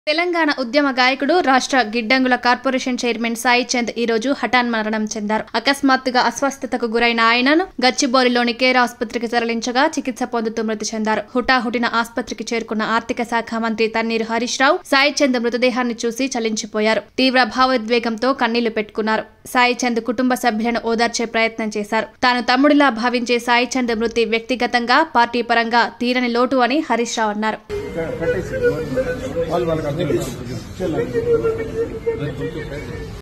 తెలంగాణ ఉద్యమ గాయకుడు రాష్ట్ర గిడ్డంగుల కార్పొరేషన్ చైర్మన్ సాయి చంద్ ఈ రోజు హఠాన్ మరణం చెందారు అకస్మాత్తుగా అస్వస్థతకు గురైన ఆయనను గచ్చిబౌలిలోని కేర్ ఆసుపత్రికి తరలించగా చికిత్స పొందుతూ మృతి చెందారు హుటాహుటిన ఆసుపత్రికి చేరుకున్న ఆర్థిక శాఖ మంత్రి తన్నీరు హరీష్ రావు సాయి చంద్ మృతదేహాన్ని చూసి చలించిపోయారు తీవ్ర భావోద్వేగంతో కన్నీళ్లు పెట్టుకున్నారు సాయి చంద్ కుటుంబ సభ్యులను ఓదార్చే ప్రయత్నం చేశారు తాను తమ్ముడిలా భావించే సాయి చంద్ మృతి వ్యక్తిగతంగా పార్టీ పరంగా తీరని లోటు అని హరీష్ రావు అన్నారు కట్టేసి వాళ్ళు వాళ్ళకి అర్థం